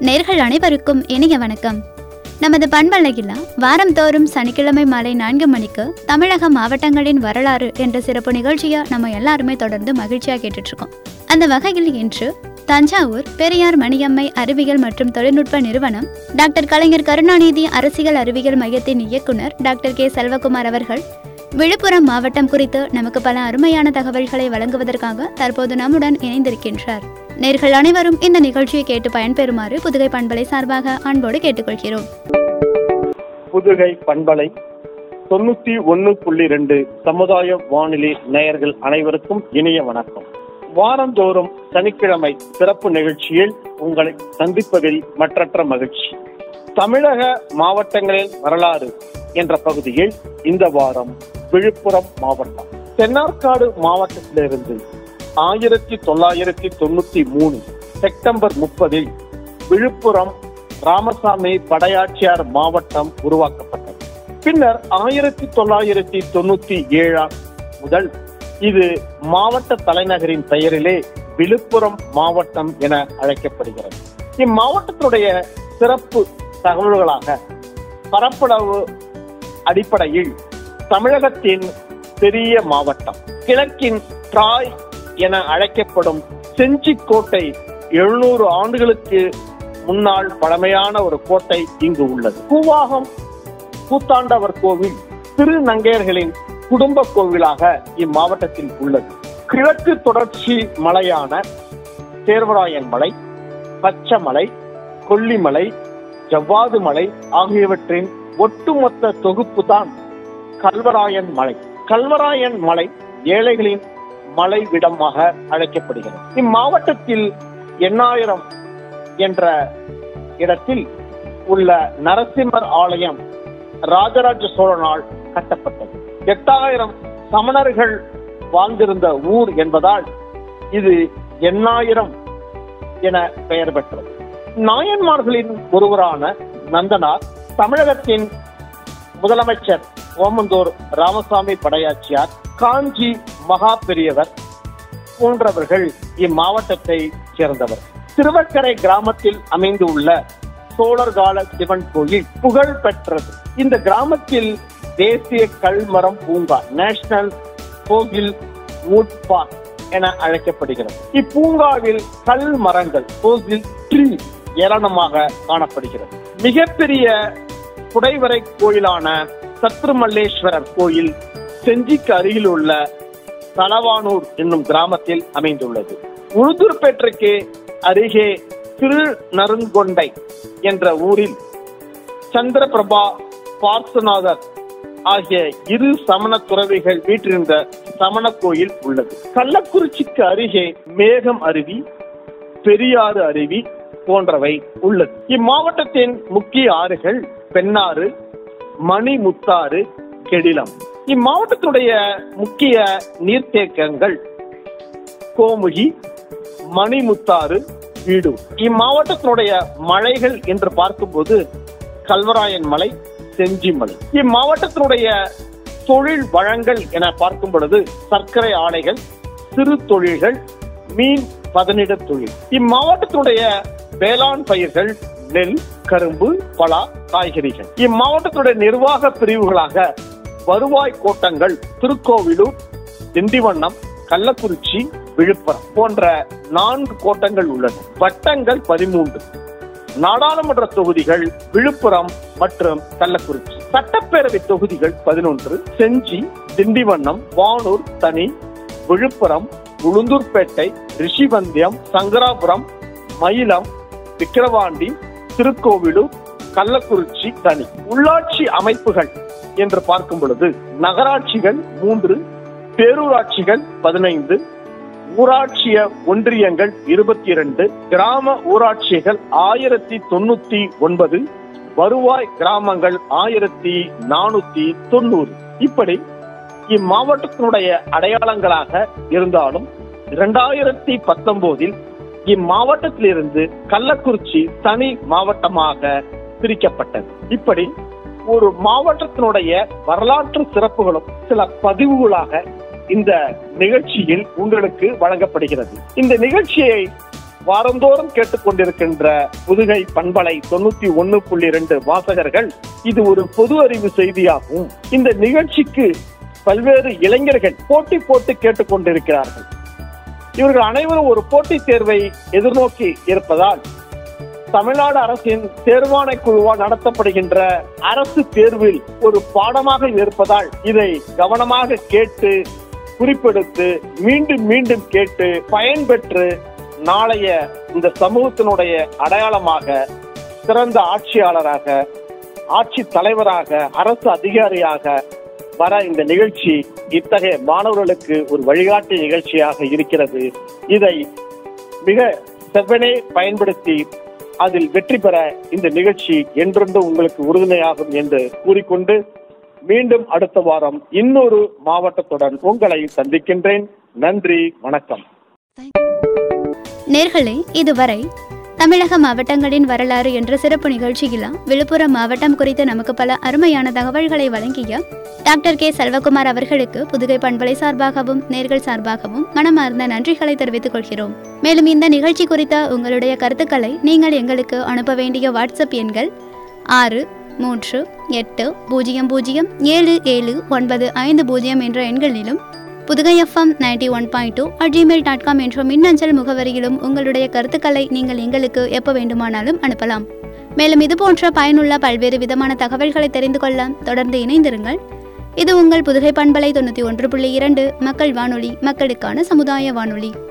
நேர்கள் அனைவருக்கும் இனிய வணக்கம் நமது பண்பலையில் வாரந்தோறும் சனிக்கிழமை மாலை நான்கு மணிக்கு தமிழக மாவட்டங்களின் வரலாறு என்ற சிறப்பு நிகழ்ச்சியை நம்ம எல்லாருமே தொடர்ந்து மகிழ்ச்சியாக கேட்டுட்டு இருக்கோம் அந்த வகையில் இன்று தஞ்சாவூர் பெரியார் மணியம்மை அறிவியல் மற்றும் தொழில்நுட்ப நிறுவனம் டாக்டர் கலைஞர் கருணாநிதி அரசியல் அறிவியல் மையத்தின் இயக்குனர் டாக்டர் கே செல்வகுமார் அவர்கள் விழுப்புரம் மாவட்டம் குறித்து நமக்கு பல அருமையான தகவல்களை வழங்குவதற்காக தற்போது நம்முடன் இணைந்திருக்கின்றார் நேர்கள் அனைவரும் இந்த நிகழ்ச்சியை கேட்டு பயன்பெறுமாறு புதுகை பண்பலை சார்பாக அன்போடு கேட்டுக்கொள்கிறோம் புதுகை பண்பலை தொண்ணூத்தி ஒன்னு புள்ளி ரெண்டு சமுதாய வானொலி நேயர்கள் அனைவருக்கும் இனிய வணக்கம் வாரந்தோறும் சனிக்கிழமை சிறப்பு நிகழ்ச்சியில் உங்களை சந்திப்பதில் மற்றற்ற மகிழ்ச்சி தமிழக மாவட்டங்களின் வரலாறு என்ற பகுதியில் இந்த வாரம் விழுப்புரம் மாவட்டம் தென்னார்காடு மாவட்டத்திலிருந்து ஆயிரத்தி தொள்ளாயிரத்தி தொண்ணூத்தி மூணு செப்டம்பர் முப்பதில் விழுப்புரம் ராமசாமி படையாட்சியார் மாவட்டம் உருவாக்கப்பட்டது பின்னர் ஆயிரத்தி தொள்ளாயிரத்தி தொண்ணூத்தி ஏழாம் முதல் இது மாவட்ட தலைநகரின் பெயரிலே விழுப்புரம் மாவட்டம் என அழைக்கப்படுகிறது இம்மாவட்டத்தினுடைய சிறப்பு தகவல்களாக பரப்பளவு அடிப்படையில் தமிழகத்தின் பெரிய மாவட்டம் கிழக்கின் ட்ராய் என அழைக்கப்படும் செஞ்சிக்கோட்டை எழுநூறு ஆண்டுகளுக்கு முன்னால் பழமையான ஒரு கோட்டை இங்கு உள்ளது கூவாகம் கூத்தாண்டவர் கோவில் திருநங்கையர்களின் குடும்ப கோவிலாக இம்மாவட்டத்தில் உள்ளது கிழக்கு தொடர்ச்சி மலையான சேர்வராயன் மலை பச்சமலை கொல்லிமலை ஜவ்வாது மலை ஆகியவற்றின் ஒட்டுமொத்த தொகுப்பு தான் கல்வராயன் மலை கல்வராயன் மலை ஏழைகளின் மலைவிடமாக அழைக்கப்படுகிறது இம்மாவட்டத்தில் எண்ணாயிரம் என்ற இடத்தில் உள்ள நரசிம்மர் ஆலயம் ராஜராஜ சோழனால் கட்டப்பட்டது எட்டாயிரம் சமணர்கள் வாழ்ந்திருந்த ஊர் என்பதால் இது எண்ணாயிரம் என பெயர் பெற்றது நாயன்மார்களின் ஒருவரான நந்தனார் தமிழகத்தின் முதலமைச்சர் ஓமந்தூர் ராமசாமி படையாச்சியார் காஞ்சி மகா பெரியவர் போன்றவர்கள் இம்மாவட்டத்தை சேர்ந்தவர் திருவக்கரை கிராமத்தில் அமைந்துள்ள சோழர் கால சிவன் கோயில் புகழ் பெற்றது இந்த கிராமத்தில் தேசிய கல்மரம் பூங்கா நேஷனல் கோகில் வுட் பார்க் என அழைக்கப்படுகிறது இப்பூங்காவில் கல் மரங்கள் கோகில் ட்ரீ ஏராளமாக காணப்படுகிறது மிகப்பெரிய குடைவரை கோயிலான சத்ருமல்லேஸ்வரர் கோயில் செஞ்சிக்கு அருகில் உள்ள தலவானூர் என்னும் கிராமத்தில் அமைந்துள்ளது உளுந்தூர்பேட்டைக்கு அருகே திருநருங்கொண்டை என்ற ஊரில் சந்திரபிரபா பார்சநாதர் ஆகிய இரு சமண துறவிகள் வீற்றிருந்த சமண கோயில் உள்ளது கள்ளக்குறிச்சிக்கு அருகே மேகம் அருவி பெரியாறு அருவி போன்றவை உள்ளது இம்மாவட்டத்தின் முக்கிய ஆறுகள் பெண்ணாறு மணிமுத்தாறு கெடிலம் இம்மாவட்டத்துடைய முக்கிய நீர்த்தேக்கங்கள் கோமுகி மணிமுத்தாறு வீடு இம்மாவட்டத்தினுடைய மலைகள் என்று பார்க்கும்போது கல்வராயன் மலை செஞ்சி மலை இம்மாவட்டத்தினுடைய தொழில் வளங்கள் என பார்க்கும் பொழுது சர்க்கரை ஆலைகள் சிறு தொழில்கள் மீன் பதனிட தொழில் இம்மாவட்டத்தினுடைய வேளாண் பயிர்கள் நெல் கரும்பு பலா காய்கறிகள் இம்மாவட்டத்துடைய நிர்வாக பிரிவுகளாக வருவாய் கோட்டங்கள் திருக்கோவிலூர் திண்டிவண்ணம் கள்ளக்குறிச்சி விழுப்புரம் போன்ற நான்கு கோட்டங்கள் உள்ளன வட்டங்கள் பதிமூன்று நாடாளுமன்ற தொகுதிகள் விழுப்புரம் மற்றும் கள்ளக்குறிச்சி சட்டப்பேரவை தொகுதிகள் பதினொன்று செஞ்சி திண்டிவண்ணம் வானூர் தனி விழுப்புரம் உளுந்தூர்பேட்டை ரிஷிவந்தியம் சங்கராபுரம் மயிலம் விக்கிரவாண்டி திருக்கோவிலூர் கள்ளக்குறிச்சி தனி உள்ளாட்சி அமைப்புகள் என்று பார்க்கும் பொழுது நகராட்சிகள் மூன்று பேரூராட்சிகள் பதினைந்து ஊராட்சிய ஒன்றியங்கள் இருபத்தி இரண்டு கிராம ஊராட்சிகள் ஆயிரத்தி தொண்ணூத்தி ஒன்பது வருவாய் கிராமங்கள் ஆயிரத்தி நானூத்தி தொண்ணூறு இப்படி இம்மாவட்டத்தினுடைய அடையாளங்களாக இருந்தாலும் இரண்டாயிரத்தி பத்தொன்பதில் இம்மாவட்டத்திலிருந்து கள்ளக்குறிச்சி தனி மாவட்டமாக பிரிக்கப்பட்டது இப்படி ஒரு மாவட்டத்தினுடைய வரலாற்று சிறப்புகளும் சில பதிவுகளாக இந்த நிகழ்ச்சியில் உங்களுக்கு வழங்கப்படுகிறது இந்த நிகழ்ச்சியை வாரந்தோறும் கேட்டுக்கொண்டிருக்கின்ற புதுகை பண்பலை தொண்ணூத்தி ஒன்னு புள்ளி ரெண்டு வாசகர்கள் இது ஒரு பொது அறிவு செய்தியாகும் இந்த நிகழ்ச்சிக்கு பல்வேறு இளைஞர்கள் போட்டி போட்டு கேட்டுக்கொண்டிருக்கிறார்கள் இவர்கள் அனைவரும் ஒரு போட்டித் தேர்வை எதிர்நோக்கி இருப்பதால் தமிழ்நாடு அரசின் தேர்வாணை குழுவால் நடத்தப்படுகின்ற அரசு தேர்வில் ஒரு பாடமாக இருப்பதால் இதை கவனமாக கேட்டு குறிப்பெடுத்து மீண்டும் மீண்டும் கேட்டு பயன்பெற்று நாளைய இந்த சமூகத்தினுடைய அடையாளமாக சிறந்த ஆட்சியாளராக ஆட்சி தலைவராக அரசு அதிகாரியாக வர இந்த நிகழ்ச்சி இத்தகைய மாணவர்களுக்கு ஒரு வழிகாட்டு நிகழ்ச்சியாக இருக்கிறது இதை மிக செவ்வனே பயன்படுத்தி அதில் வெற்றி பெற இந்த நிகழ்ச்சி என்றென்றும் உங்களுக்கு உறுதுணையாகும் என்று கூறிக்கொண்டு மீண்டும் அடுத்த வாரம் இன்னொரு மாவட்டத்துடன் உங்களை சந்திக்கின்றேன் நன்றி வணக்கம் நேர்களே இதுவரை தமிழக மாவட்டங்களின் வரலாறு என்ற சிறப்பு நிகழ்ச்சியில் விழுப்புரம் மாவட்டம் குறித்து நமக்கு பல அருமையான தகவல்களை வழங்கிய டாக்டர் கே செல்வகுமார் அவர்களுக்கு புதுகை பண்பலை சார்பாகவும் நேர்கள் சார்பாகவும் மனமார்ந்த நன்றிகளை தெரிவித்துக் கொள்கிறோம் மேலும் இந்த நிகழ்ச்சி குறித்த உங்களுடைய கருத்துக்களை நீங்கள் எங்களுக்கு அனுப்ப வேண்டிய வாட்ஸ்அப் எண்கள் ஆறு மூன்று எட்டு பூஜ்ஜியம் பூஜ்ஜியம் ஏழு ஏழு ஒன்பது ஐந்து பூஜ்ஜியம் என்ற எண்களிலும் Pudugai FM ninety one point two at Gmail dot com என்ற மின்னஞ்சல் முகவரியிலும் உங்களுடைய கருத்துக்களை நீங்கள் எங்களுக்கு எப்போ வேண்டுமானாலும் அனுப்பலாம் மேலும் இது போன்ற பயனுள்ள பல்வேறு விதமான தகவல்களை தெரிந்து கொள்ள தொடர்ந்து இணைந்திருங்கள் இது உங்கள் புதுகை பண்பலை தொண்ணூற்றி ஒன்று புள்ளி இரண்டு மக்கள் வானொலி மக்களுக்கான சமுதாய வானொலி